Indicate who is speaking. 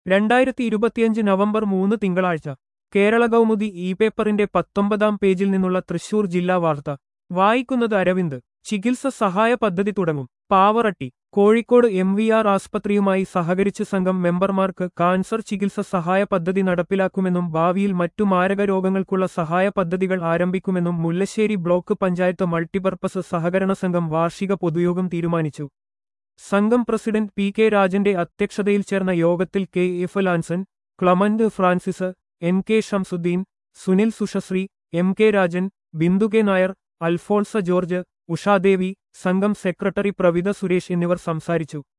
Speaker 1: രണ്ടായിരത്തി ഇരുപത്തിയഞ്ച് നവംബർ മൂന്ന് തിങ്കളാഴ്ച കേരള കൗമുദി ഇ പേപ്പറിന്റെ പത്തൊമ്പതാം പേജിൽ നിന്നുള്ള തൃശൂർ ജില്ലാ വാർത്ത വായിക്കുന്നത് അരവിന്ദ് ചികിത്സ സഹായ പദ്ധതി തുടങ്ങും Pavaratty Kozhikode M V R ആസ്പത്രിയുമായി സഹകരിച്ച് സംഘം മെമ്പർമാർക്ക് കാൻസർ ചികിത്സ സഹായ പദ്ധതി നടപ്പിലാക്കുമെന്നും ഭാവിയിൽ മറ്റു മാരക രോഗങ്ങൾക്കുള്ള സഹായ പദ്ധതികൾ ആരംഭിക്കുമെന്നും മുല്ലശ്ശേരി ബ്ലോക്ക് പഞ്ചായത്ത് മൾട്ടിപർപ്പസ് സഹകരണ സംഘം വാർഷിക പൊതുയോഗം തീരുമാനിച്ചു സംഘം പ്രസിഡന്റ് പി കെ രാജന്റെ അധ്യക്ഷതയിൽ ചേർന്ന യോഗത്തിൽ K F Lanson Clement Francis N K Shamsuddin Sunil Sushasree M K Rajan Bindu K Nair Alphonsa George Ushadevi സംഘം സെക്രട്ടറി പ്രവിത സുരേഷ് എന്നിവർ സംസാരിച്ചു